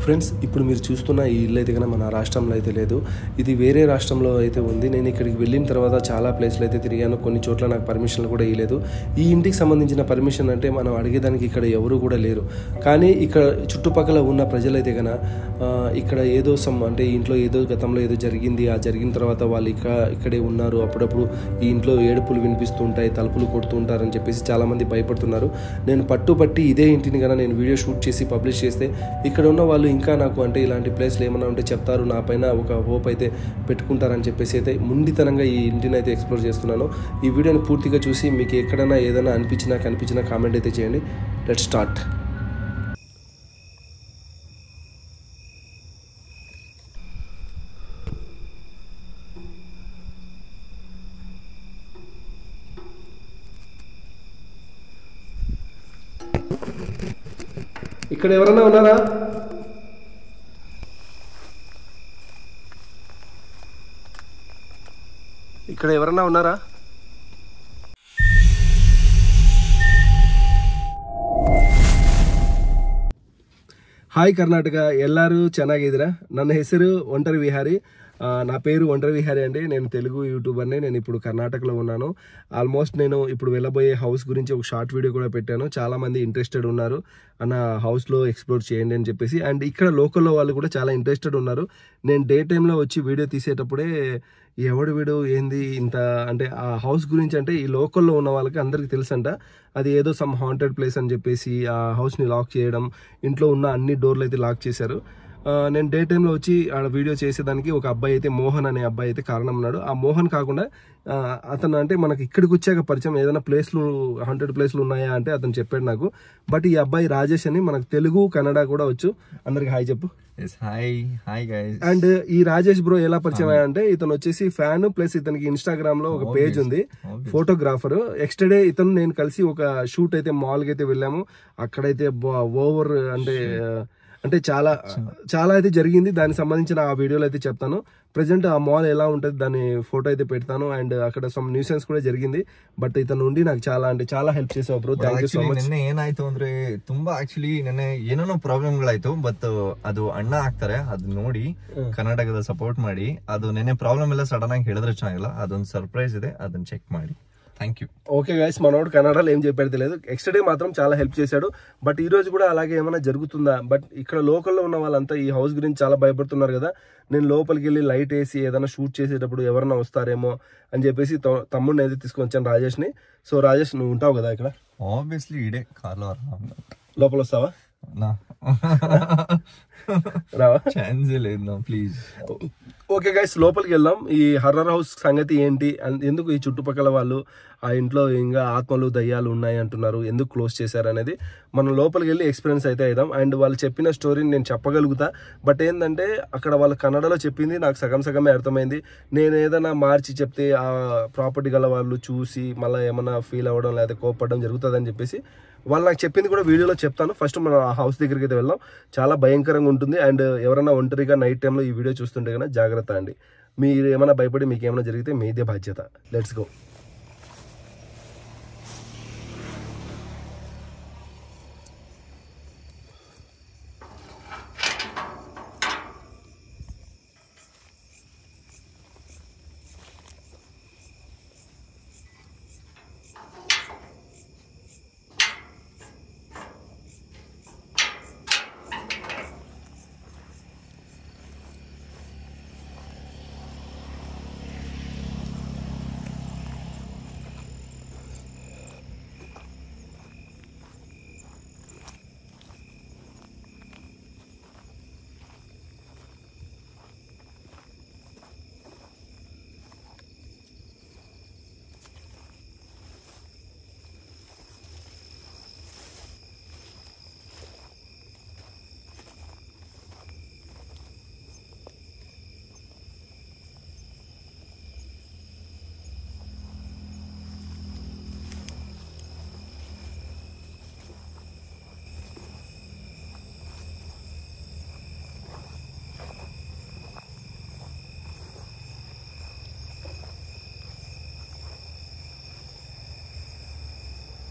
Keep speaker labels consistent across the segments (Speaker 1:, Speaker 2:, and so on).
Speaker 1: Friends ఇప్పుడు మీరు చూస్తున్న ఈ ఇల్లు అయితే కనుక మన రాష్ట్రంలో అయితే లేదు ఇది వేరే రాష్ట్రంలో అయితే ఉంది నేను ఇక్కడికి వెళ్ళిన తర్వాత చాలా ప్లేస్లు అయితే తిరిగాను కొన్ని చోట్ల నాకు పర్మిషన్లు కూడా ఇవ్వలేదు ఈ ఇంటికి సంబంధించిన పర్మిషన్ అంటే మనం అడిగేదానికి ఇక్కడ ఎవరు కూడా లేరు కానీ ఇక్కడ చుట్టుపక్కల ఉన్న ప్రజలైతే కనుక ఇక్కడ ఏదో సమ్ అంటే ఈ ఇంట్లో ఏదో గతంలో ఏదో జరిగింది ఆ జరిగిన తర్వాత వాళ్ళు ఇక్కడ ఇక్కడే ఉన్నారు అప్పుడప్పుడు ఈ ఇంట్లో ఏడుపులు వినిపిస్తూ ఉంటాయి తలుపులు కొడుతూ ఉంటారని చెప్పేసి చాలామంది భయపడుతున్నారు నేను పట్టుపట్టి ఇదే ఇంటిని కన్నా నేను వీడియో షూట్ చేసి పబ్లిష్ చేస్తే ఇక్కడ ఉన్న వాళ్ళు ఇంకా నాకు అంటే ఇలాంటి ప్లేస్లు ఏమైనా ఉంటే చెప్తారు నా పైన ఒక హోప్ అయితే పెట్టుకుంటారని చెప్పేసి అయితే ముండితనంగా ఈ ఇంటిని అయితే ఎక్స్ప్లోర్ చేస్తున్నాను ఈ వీడియోని పూర్తిగా చూసి మీకు ఎక్కడైనా ఏదైనా అనిపించినా కనిపించినా కామెంట్ అయితే చేయండి లెట్ స్టార్ట్ ఇక్కడ ఎవరైనా ఉన్నారా ఇక్కడ ఎవరన్నా ఉన్నారా ಹಾಯ್ ಕರ್ನಾಟಕ ಎಲ್ಲರೂ ಚೆನ್ನಾಗಿದ್ದೀರಾ ನನ್ನ ಹೆಸರು ఒంటరి విహారీ ఆ, నా పేరు ఒంటరి విహారీ అండి నేను తెలుగు యూట్యూబర్ని నేను ఇప్పుడు కర్ణాటకలో ఉన్నాను ఆల్మోస్ట్ నేను ఇప్పుడు వెళ్ళబోయే హౌస్ గురించి ఒక షార్ట్ వీడియో కూడా పెట్టాను చాలా మంది ఇంట్రెస్టెడ్ ఉన్నారు అన్న హౌస్లో ఎక్స్ప్లోర్ చేయండి అని చెప్పేసి అండ్ ఇక్కడ లోకల్లో వాళ్ళు కూడా చాలా ఇంట్రెస్టెడ్ ఉన్నారు నేను డే టైంలో వచ్చి వీడియో తీసేటప్పుడే ఎవడు వీడు ఏంది ఇంత అంటే ఆ హౌస్ గురించి అంటే ఈ లోకల్లో ఉన్న వాళ్ళకి అందరికీ తెలుసంట అది ఏదో సమ్ హాంటెడ్ ప్లేస్ అని చెప్పేసి ఆ హౌస్ని లాక్ చేయడం ఇంట్లో ఉన్న అన్ని డోర్లు అయితే లాక్ చేశారు ఆ, నేను డే టైంలో వచ్చి ఆడ వీడియో చేసేదానికి ఒక అబ్బాయి అయితే మోహన్ అనే అబ్బాయి అయితే కారణం ఉన్నాడు ఆ మోహన్ కాకుండా ఆ, అతను అంటే మనకి ఇక్కడికి వచ్చాక పరిచయం ఏదైనా ప్లేస్లు హండ్రెడ్ ప్లేస్లు ఉన్నాయా అంటే అతను చెప్పాడు నాకు బట్ ఈ అబ్బాయి రాజేష్ అని మనకు తెలుగు కన్నడ కూడా వచ్చు అందరికి హాయ్ చెప్పు
Speaker 2: yes hi hi guys
Speaker 1: and ఈ రాజేష్ బ్రో ఎలా పరిచయం అయ్యాడంటే ఇతను వచ్చేసి ఫ్యాన్ ప్లస్ ఇతనికి ఇన్స్టాగ్రామ్ లో ఒక పేజ్ ఉంది ఫోటోగ్రాఫర్ నెక్స్ట్ డే ఇతను నేను కలిసి ఒక షూట్ అయితే మాల్ కి అయితే వెళ్ళాము అక్కడైతే ఓవర్ అంటే అంటే చాలా చాలా అయితే జరిగింది దానికి సంబంధించిన ఆ వీడియోలు అయితే చెప్తాను ప్రజెంట్ ఆ మాల్ ఎలా ఉంటుంది దాని ఫోటో అయితే పెడతాను అండ్ అక్కడ సమ్ న్యూసెన్స్ కూడా జరిగింది బట్ ఇతను ఉండి నాకు చాలా అంటే చాలా హెల్ప్ చేసావు bro thank you so
Speaker 2: actually
Speaker 1: much
Speaker 2: ನಿನ್ನೆ ಏನಾಯ್ತು ಅಂದ್ರೆ ತುಂಬಾ ಆಕ್ಚುಲಿ ನೆನ್ನೆ ಏನೇನೋ ಪ್ರಾಬ್ಲಮ್ಗಳಾಯ್ತು ಬಟ್ ಅದು ಅಣ್ಣ ಆಗ್ತಾರೆ ಅದು ನೋಡಿ ಕರ್ನಾಟಕದ ಸಪೋರ್ಟ್ ಮಾಡಿ ಅದು ನೆನ್ನೆ ಪ್ರಾಬ್ಲಮ್ ಎಲ್ಲ ಸಡನ್ ಆಗಿ ಹೇಳಿದ್ರೆ ಚೆನ್ನಾಗಿಲ್ಲ ಅದೊಂದು ಸರ್ಪ್ರೈಸ್ ಇದೆ ಅದನ್ನ ಚೆಕ್ ಮಾಡಿ ಥ್ಯಾಂಕ್ ಯು
Speaker 1: ఓకే గైస్ మనోడు కన్నడలో ఏం చెప్పాడు తెలియదు నెక్స్ట్ డే మాత్రం చాలా హెల్ప్ చేశాడు బట్ ఈ రోజు కూడా అలాగే ఏమైనా జరుగుతుందా బట్ ఇక్కడ లోకల్లో ఉన్న వాళ్ళంతా ఈ హౌస్ గురించి చాలా భయపడుతున్నారు కదా నేను లోపలికి వెళ్ళి లైట్ వేసి ఏదైనా షూట్ చేసేటప్పుడు ఎవరైనా వస్తారేమో అని చెప్పేసి త- తమ్ముడిని అయితే తీసుకొని వచ్చాను రాజేష్ని సో రాజేష్ నువ్వు ఉంటావు కదా ఇక్కడ
Speaker 2: ಆಬ್ವಿಯಸ್ಲಿ ಇಡೇ ಕಾರ್లో
Speaker 1: లోపల వస్తావా
Speaker 2: ನಾ
Speaker 1: రావా
Speaker 2: ఛాన్సే లేదు నా ప్లీజ్
Speaker 1: ఓకే గైస్ లోపలికి వెళ్దాం ఈ హర్రర్ హౌస్ సంగతి ఏంటి అండ్ ఎందుకు ఈ చుట్టుపక్కల వాళ్ళు ఆ ఇంట్లో ఇంకా ఆత్మలు దయ్యాలు ఉన్నాయి అంటున్నారు ఎందుకు క్లోజ్ చేశారు అనేది మనం లోపలికి వెళ్ళి ఎక్స్పీరియన్స్ అయితే అయిదాం అండ్ వాళ్ళు చెప్పిన స్టోరీని నేను చెప్పగలుగుతా బట్ ఏంటంటే అక్కడ వాళ్ళు కన్నడలో చెప్పింది నాకు సగం సగమే అర్థమైంది నేను ఏదైనా మార్చి చెప్తే ఆ ప్రాపర్టీ గల వాళ్ళు చూసి మళ్ళీ ఏమైనా ఫీల్ అవ్వడం లేదా కోపడడం జరుగుతుందని చెప్పేసి వాళ్ళు నాకు చెప్పింది కూడా వీడియోలో చెప్తాను ఫస్ట్ మనం ఆ హౌస్ దగ్గరికి అయితే వెళ్దాం చాలా భయంకరంగా ఉంటుంది అండ్ ఎవరైనా ఒంటరిగా నైట్ టైంలో ఈ వీడియో చూస్తుంటే కనుక జాగ్రత్త అండి మీరు ఏమైనా భయపడి మీకు ఏమైనా జరిగితే మీదే బాధ్యత లెట్స్ గో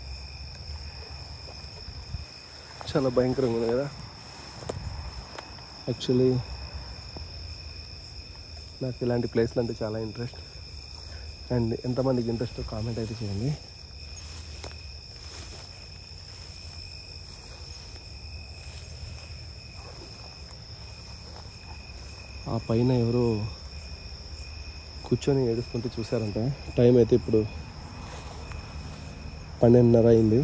Speaker 1: చాలా భయంకరంగా ఉంది కదా యాక్చువల్లీ నాకు ఇలాంటి ప్లేస్లు అంటే చాలా ఇంట్రెస్ట్ అండ్ ఎంతమందికి ఇంట్రెస్ట్ కామెంట్ అయితే చేయండి ఆ పైన ఎవరో కూర్చొని ఏడుస్తుంటే చూసారంట టైం అయితే ఇప్పుడు పన్నెండున్నర అయింది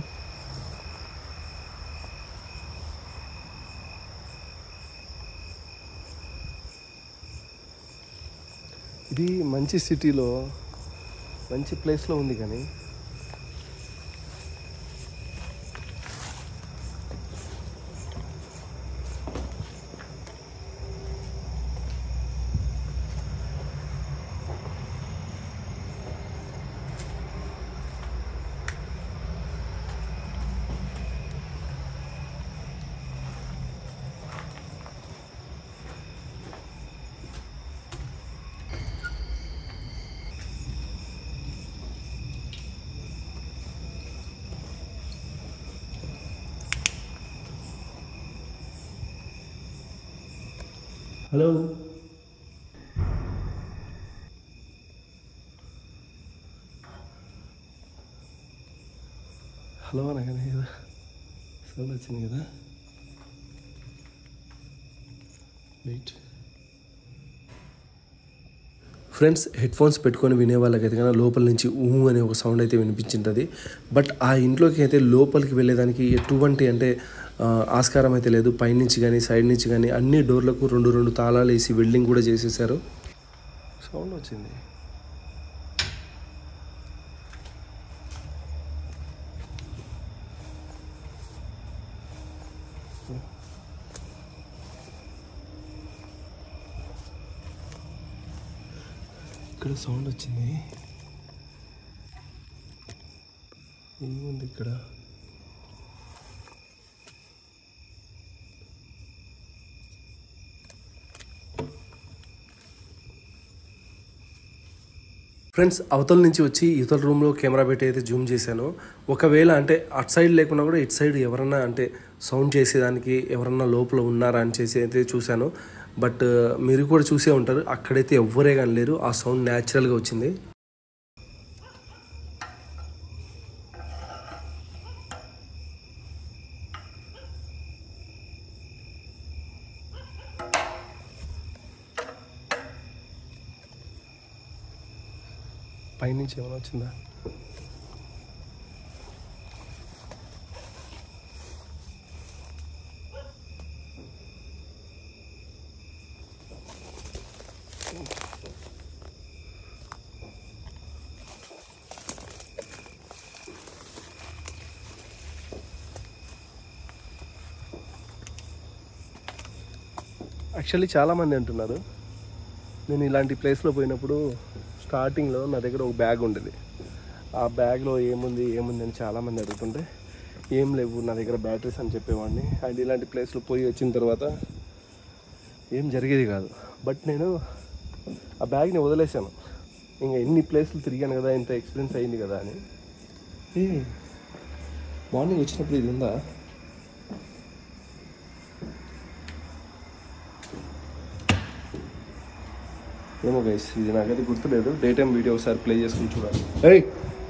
Speaker 1: ఇది మంచి సిటీలో మంచి ప్లేస్లో ఉంది కానీ హలో హలో అనగానే కదా సౌండ్ వచ్చింది కదా వెయిట్ ఫ్రెండ్స్ హెడ్ ఫోన్స్ పెట్టుకొని వినే వాళ్ళకైతే కన్నా లోపల నుంచి ఊ అనే ఒక సౌండ్ అయితే వినిపించింటుంది బట్ ఆ ఇంట్లోకి అయితే లోపలికి వెళ్ళేదానికి ఎటువంటి అంటే ఆ, ఆస్కారం అయితే లేదు పైనుంచి కానీ సైడ్ నుంచి కానీ అన్ని డోర్లకు రెండు రెండు తాళాలు వేసి వెల్డింగ్ కూడా చేసేసారు సౌండ్ వచ్చింది ఇక్కడ సౌండ్ వచ్చింది ఏముంది ఇక్కడ ఫ్రెండ్స్ అవతల నుంచి వచ్చి ఇవతల రూమ్లో కెమెరా పెట్టి అయితే జూమ్ చేశాను ఒకవేళ అంటే అటు సైడ్ లేకున్నా కూడా ఇటు సైడ్ ఎవరన్నా అంటే సౌండ్ చేసేదానికి ఎవరన్నా లోపల ఉన్నారా అని చేసి అయితే చూశాను బట్ మీరు కూడా చూసే ఉంటారు అక్కడైతే ఎవ్వరే కానీ లేరు ఆ సౌండ్ న్యాచురల్గా వచ్చింది పైనుంచి ఏమైనా వచ్చిందా యాక్చువల్లీ చాలామంది అంటున్నారు నేను ఇలాంటి ప్లేస్లో పోయినప్పుడు స్టార్టింగ్లో నా దగ్గర ఒక బ్యాగ్ ఉండేది ఆ బ్యాగ్లో ఏముంది ఏముంది అని చాలామంది అడుగుతుంటే ఏం లేవు నా దగ్గర బ్యాటరీస్ అని చెప్పేవాడిని అండ్ ఇలాంటి ప్లేస్లో పోయి వచ్చిన తర్వాత ఏం జరిగేది కాదు బట్ నేను ఆ బ్యాగ్ని వదిలేశాను ఇంకా ఎన్ని ప్లేస్లు తిరిగాను కదా ఇంత ఎక్స్పీరియన్స్ అయింది కదా అని ఏ మార్నింగ్ వచ్చినప్పుడు ఇది ఉందా ఏమో గైస్ ఇది నాకైతే గుర్తులేదు డే టైం వీడియో ఒకసారి ప్లే చేసుకుని చూడాలి ఏయ్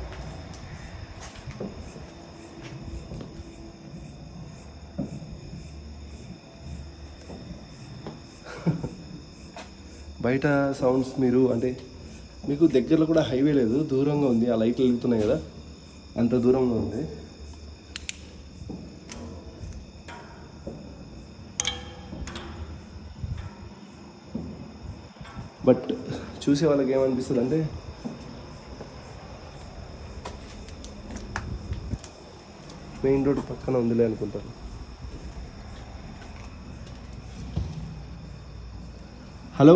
Speaker 1: బయట సౌండ్స్ మీరు అంటే మీకు దగ్గరలో కూడా హైవే లేదు దూరంగా ఉంది ఆ లైట్లు వెలుగుతున్నాయి కదా అంత దూరంలో ఉంది బట్ చూసే వాళ్ళకి ఏమనిపిస్తుంది అంటే మెయిన్ రోడ్ పక్కన ఉందిలే అనుకుంటారు హలో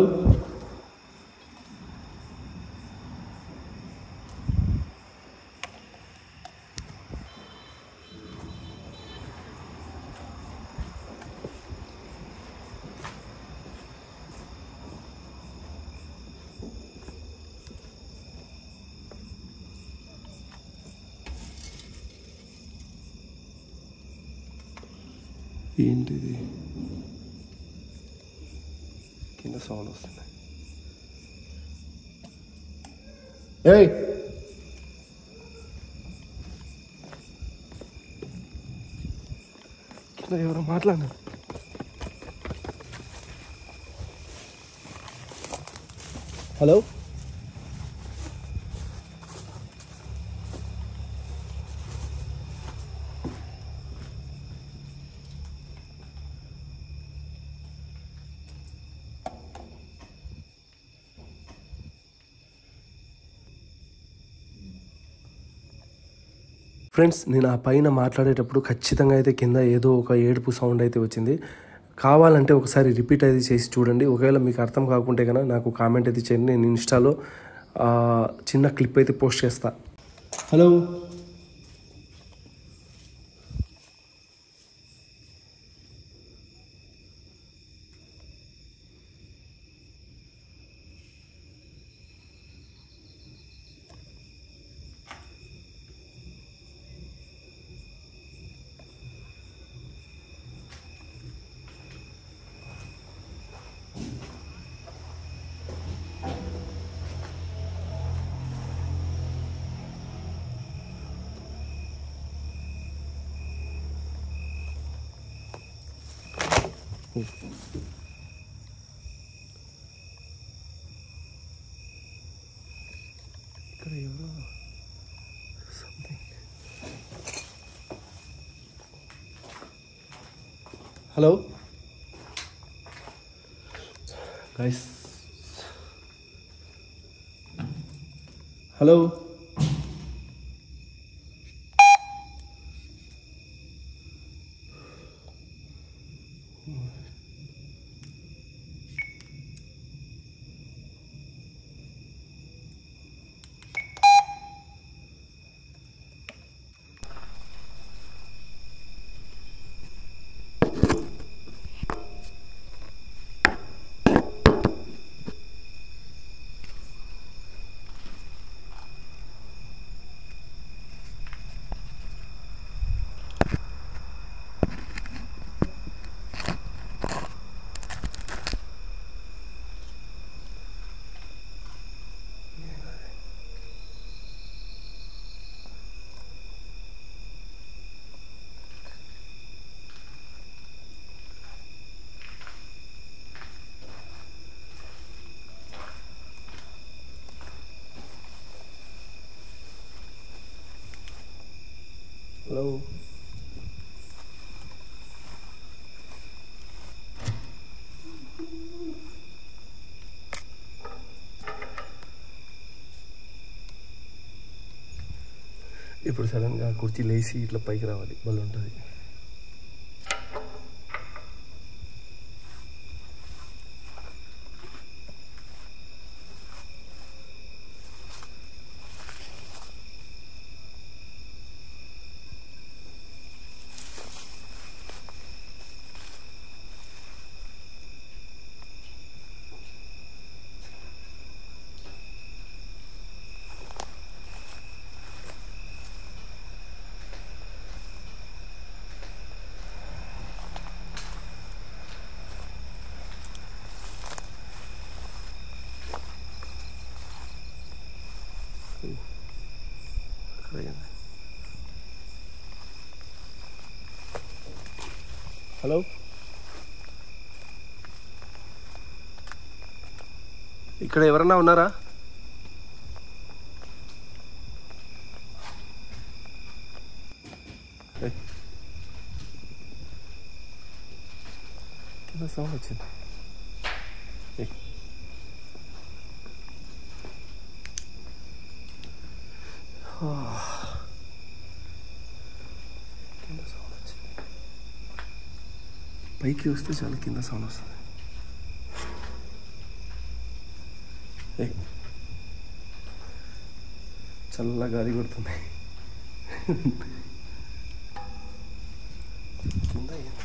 Speaker 1: ఏంటిది కింద సౌండ్ వస్తుంది ఏయ్ కింద ఎవరో మాట్లాడినారు హలో ఫ్రెండ్స్ నేను ఆ పైన మాట్లాడేటప్పుడు ఖచ్చితంగా అయితే కింద ఏదో ఒక ఏడుపు సౌండ్ అయితే వచ్చింది కావాలంటే ఒకసారి రిపీట్ అయితే చేసి చూడండి ఒకవేళ మీకు అర్థం కాకుంటే కనుక నాకు కామెంట్ అయితే చేయండి నేను ఇన్స్టాలో ఆ, చిన్న క్లిప్ అయితే పోస్ట్ చేస్తా హలో ఇక్కడ ఎవరో something hello guys hello hello ఇప్పుడు సడన్గా కుర్చీ లేచి ఇట్లా పైకి రావాలి వాళ్ళు ఉంటుంది హలో ఇక్కడ ఎవరన్నా ఉన్నారా ఏయ్. కింద సౌండ్ వచ్చింది ఏయ్. కింద సౌండ్ వచ్చింది పైకి వస్తే చాలా కింద సౌండ్ వస్తుంది ఏయ్. చల్ల గాలి కొడుతుంది కింద ఏంది?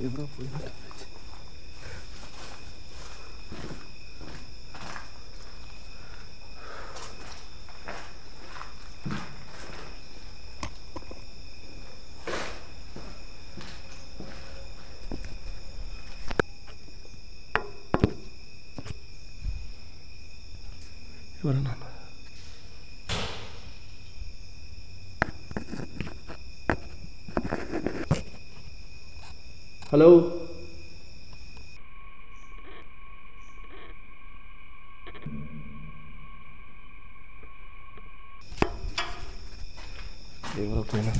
Speaker 1: ఎవరో పోయినట్టు ఎవరన్నా హలో ఎవరో పోయినా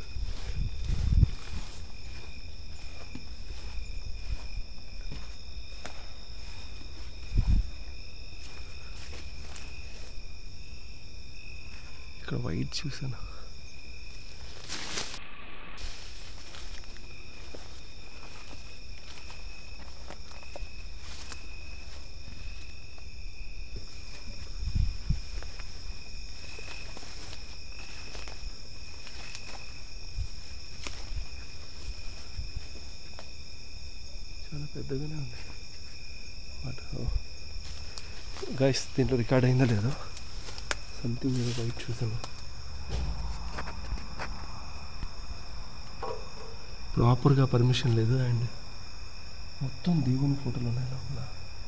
Speaker 1: ఇక్కడ వైట్ చూసాను చాలా పెద్దగానే ఉంది బట్ గైస్ దీంట్లో రికార్డ్ అయిందో లేదో సంథింగ్ ఏదో వైట్ చూసాను ప్రాపర్గా పర్మిషన్ లేదు అండ్ మొత్తం దేవుని ఫోటోలు ఉన్నాయి లోపల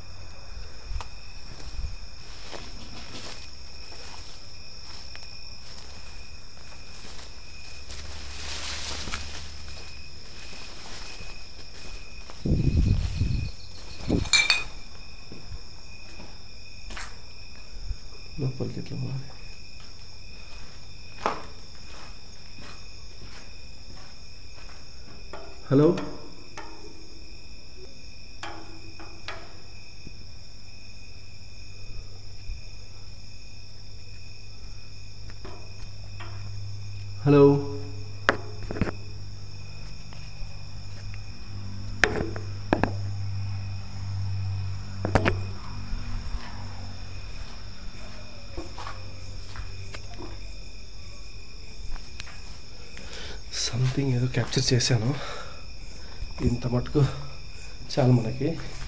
Speaker 1: లోపలికి ఎట్లా పోవాలి హలో హలో సంథింగ్ ఏదో క్యాప్చర్ చేశాను ఇంత మటుకు చాలు మనకి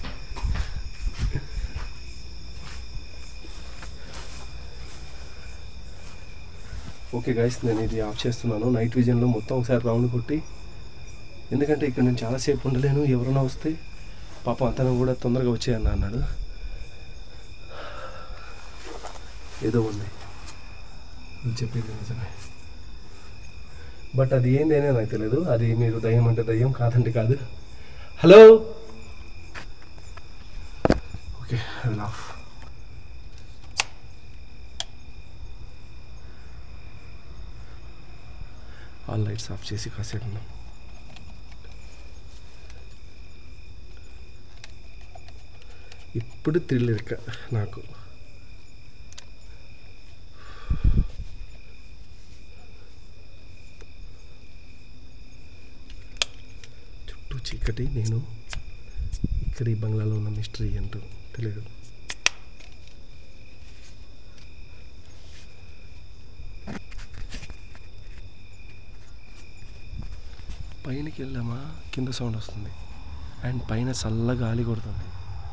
Speaker 1: ఓకే గైస్ నేను ఇది ఆఫ్ చేస్తున్నాను నైట్ విజన్లో మొత్తం ఒకసారి రౌండ్ కొట్టి ఎందుకంటే ఇక్కడ నేను చాలాసేపు ఉండలేను ఎవరైనా వస్తే పాపం అతను కూడా తొందరగా వచ్చేయన్న అన్నాడు ఏదో ఉంది నువ్వు చెప్పింది నిజమే బట్ అది ఏంది అనేది నాకు తెలియదు అది మీరు దయ్యం అంటే దయ్యం కాదంటే కాదు hello okay I will off all lights off చేసి కాసేపు ఉన్నాం ఇప్పుడు థ్రిల్ ఇక నాకు చుట్టూ చీకటి నేను ఇక్కడ ఈ బంగ్లాలో ఉన్న మిస్టరీ ఏంటో తెలియదు పైనకి వెళ్ళామా కింద సౌండ్ వస్తుంది అండ్ పైన చల్ల గాలి కొడుతుంది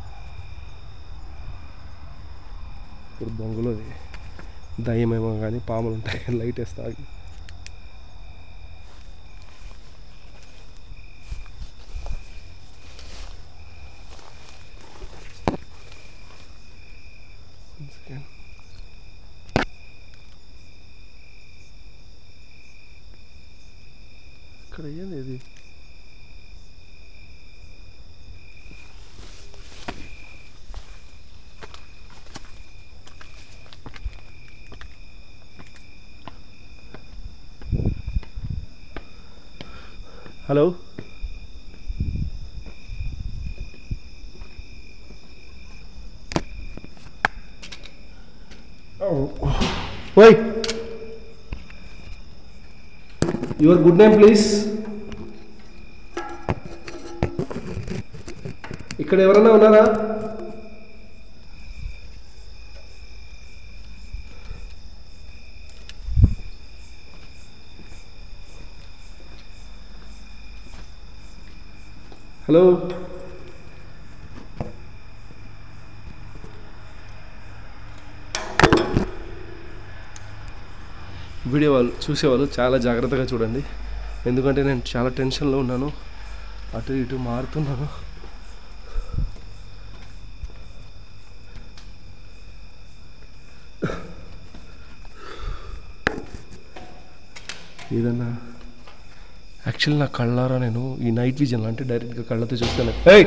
Speaker 1: ఇప్పుడు బొంగులో దయ్యమేమో కానీ పాములు ఉంటాయి లైట్ వేస్తా ఆగి. One second. ఇక్కడ ఏంది ఇది హలో ఓయ్ యువర్ గుడ్ నేమ్ ప్లీజ్ ఇక్కడ ఎవరైనా ఉన్నారా హలో వీడియో వాళ్ళు చూసేవాళ్ళు చాలా జాగ్రత్తగా చూడండి ఎందుకంటే నేను చాలా టెన్షన్లో ఉన్నాను అటు ఇటు మారుతున్నాను ఏదన్నా యాక్చువల్లీ నా కళ్ళారా నేను ఈ నైట్ విజన్ అంటే డైరెక్ట్గా కళ్ళతో చూస్తాను ఏయ్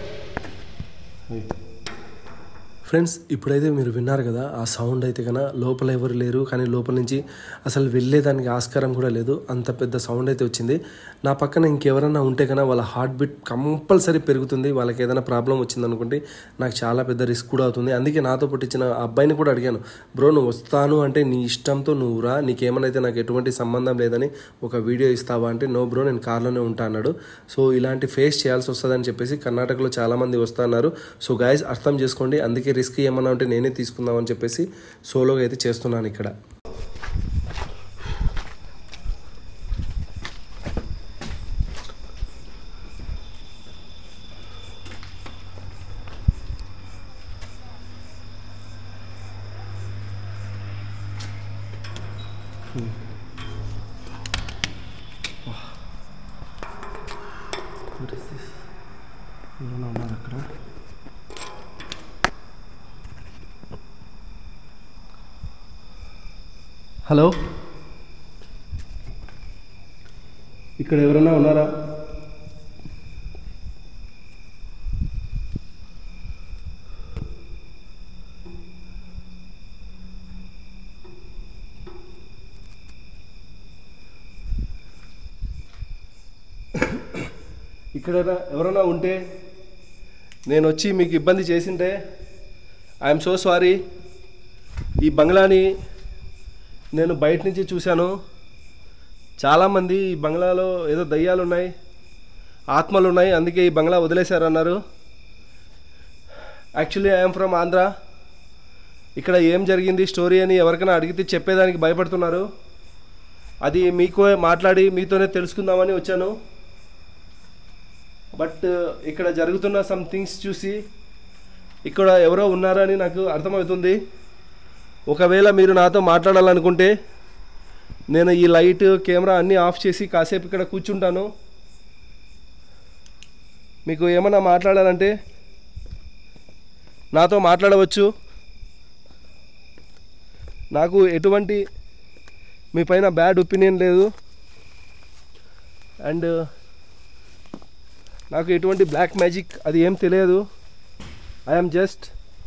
Speaker 1: ఫ్రెండ్స్ ఇప్పుడైతే మీరు విన్నారు కదా ఆ సౌండ్ అయితే కన్నా లోపల ఎవరు లేరు కానీ లోపల నుంచి అసలు వెళ్ళేదానికి ఆస్కారం కూడా లేదు అంత పెద్ద సౌండ్ అయితే వచ్చింది నా పక్కన ఇంకెవరన్నా ఉంటే కన్నా వాళ్ళ హార్ట్ బీట్ కంపల్సరీ పెరుగుతుంది వాళ్ళకి ఏదైనా ప్రాబ్లం వచ్చింది అనుకుంటే నాకు చాలా పెద్ద రిస్క్ కూడా అవుతుంది అందుకే నాతో పుట్టించిన ఆ అబ్బాయిని కూడా అడిగాను బ్రో నువ్వు వస్తాను అంటే నీ ఇష్టంతో నువ్వు రా నీకేమనైతే నాకు ఎటువంటి సంబంధం లేదని ఒక వీడియో ఇస్తావా అంటే నో బ్రో నేను కార్లోనే ఉంటా అన్నాడు సో ఇలాంటి ఫేస్ చేయాల్సి వస్తుందని చెప్పేసి కర్ణాటకలో చాలామంది వస్తున్నారు సో గాయస్ అర్థం చేసుకోండి అందుకే రిస్క్ ఏమన్నా ఉంటే నేనే తీసుకుందామని చెప్పేసి సోలోగా అయితే చేస్తున్నాను ఇక్కడ ఎవరైనా ఉన్నారు అక్కడ హలో ఇక్కడ ఎవరైనా ఉన్నారా ఇక్కడ ఎవరైనా ఉంటే నేను వచ్చి మీకు ఇబ్బంది చేసింటే ఐఎమ్ సో సారీ ఈ బంగ్లాని నేను బయట నుంచి చూశాను చాలామంది ఈ బంగ్లాలో ఏదో దయ్యాలు ఉన్నాయి ఆత్మలు ఉన్నాయి అందుకే ఈ బంగ్లా వదిలేశారన్నారు యాక్చువల్లీ ఐఎమ్ ఫ్రమ్ ఆంధ్ర ఇక్కడ ఏం జరిగింది స్టోరీ అని ఎవరికైనా అడిగితే చెప్పేదానికి భయపడుతున్నారు అది మీకు మాట్లాడి మీతోనే తెలుసుకుందామని వచ్చాను బట్ ఇక్కడ జరుగుతున్న సమ్ థింగ్స్ చూసి ఇక్కడ ఎవరో ఉన్నారని నాకు అర్థమవుతుంది ఒకవేళ మీరు నాతో మాట్లాడాలనుకుంటే నేను ఈ లైట్ కెమెరా అన్నీ ఆఫ్ చేసి కాసేపు ఇక్కడ కూర్చుంటాను మీకు ఏమన్నా మాట్లాడాలంటే నాతో మాట్లాడవచ్చు నాకు ఎటువంటి మీ పైన బ్యాడ్ ఒపీనియన్ లేదు అండ్ నాకు ఎటువంటి బ్లాక్ మ్యాజిక్ అది ఏం తెలియదు ఐఎమ్ జస్ట్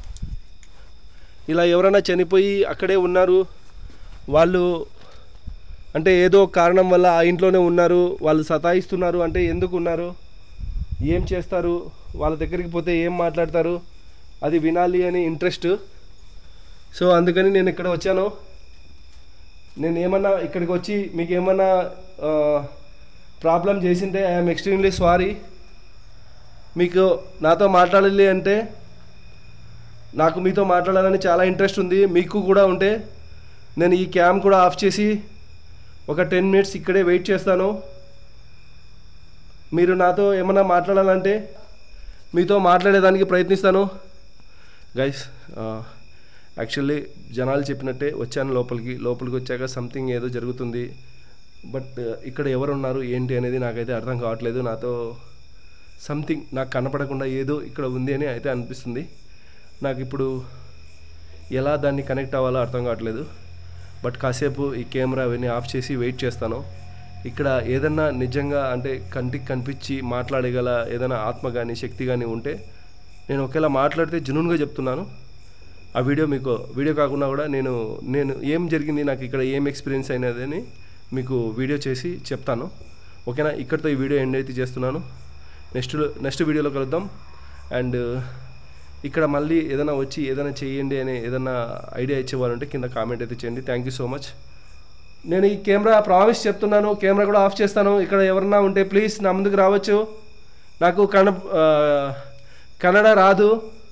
Speaker 1: ఇలా ఎవరైనా చనిపోయి అక్కడే ఉన్నారు వాళ్ళు అంటే ఏదో కారణం వల్ల ఆ ఇంట్లోనే ఉన్నారు వాళ్ళు సతాయిస్తున్నారు అంటే ఎందుకు ఉన్నారు ఏం చేస్తారు వాళ్ళ దగ్గరికి పోతే ఏం మాట్లాడతారు అది వినాలి అని ఇంట్రెస్ట్ సో అందుకని నేను ఇక్కడ వచ్చాను నేను ఏమన్నా ఇక్కడికి వచ్చి మీకు ఏమన్నా ప్రాబ్లం చేసింటే ఐఎమ్ ఎక్స్ట్రీమ్లీ సారీ మీకు నాతో మాట్లాడాలి అంటే నాకు మీతో మాట్లాడాలని చాలా ఇంట్రెస్ట్ ఉంది మీకు కూడా ఉంటే నేను ఈ క్యామ్ కూడా ఆఫ్ చేసి ఒక టెన్ మినిట్స్ ఇక్కడే వెయిట్ చేస్తాను మీరు నాతో ఏమన్నా మాట్లాడాలంటే మీతో మాట్లాడేదానికి ప్రయత్నిస్తాను గైస్ యాక్చువల్లీ జనాలు చెప్పినట్టే వచ్చాను లోపలికి లోపలికి వచ్చాక సంథింగ్ ఏదో జరుగుతుంది బట్ ఇక్కడ ఎవరు ఉన్నారు ఏంటి అనేది నాకైతే అర్థం కావట్లేదు నాతో సంథింగ్ నాకు కనపడకుండా ఏదో ఇక్కడ ఉంది అని అయితే అనిపిస్తుంది నాకు ఇప్పుడు ఎలా దాన్ని కనెక్ట్ అవ్వాలో అర్థం కావట్లేదు బట్ కాసేపు ఈ కెమెరా అవన్నీ ఆఫ్ చేసి వెయిట్ చేస్తాను ఇక్కడ ఏదన్నా నిజంగా అంటే కంటికి కనిపించి మాట్లాడగల ఏదైనా ఆత్మ కానీ శక్తి కానీ ఉంటే నేను ఒకేలా మాట్లాడితే జునూన్గా చెప్తున్నాను ఆ వీడియో మీకు వీడియో కాకుండా కూడా నేను నేను ఏం జరిగింది నాకు ఇక్కడ ఏం ఎక్స్పీరియన్స్ అయినదని మీకు వీడియో చేసి చెప్తాను ఓకేనా ఇక్కడితో ఈ వీడియో ఎండ్ అయితే చేస్తున్నాను నెక్స్ట్ నెక్స్ట్ వీడియోలో కలుద్దాం అండ్ ఇక్కడ మళ్ళీ ఏదైనా వచ్చి ఏదైనా చేయండి అని ఏదైనా ఐడియా ఇచ్చేవాళ్ళంటే కింద కామెంట్ అయితే చేయండి థ్యాంక్ యూ సో మచ్ నేను ఈ కెమెరా ప్రామిస్ చెప్తున్నాను కెమెరా కూడా ఆఫ్ చేస్తాను ఇక్కడ ఎవరన్నా ఉంటే ప్లీజ్ నా ముందుకు రావచ్చు నాకు కన్న కన్నడ రాదు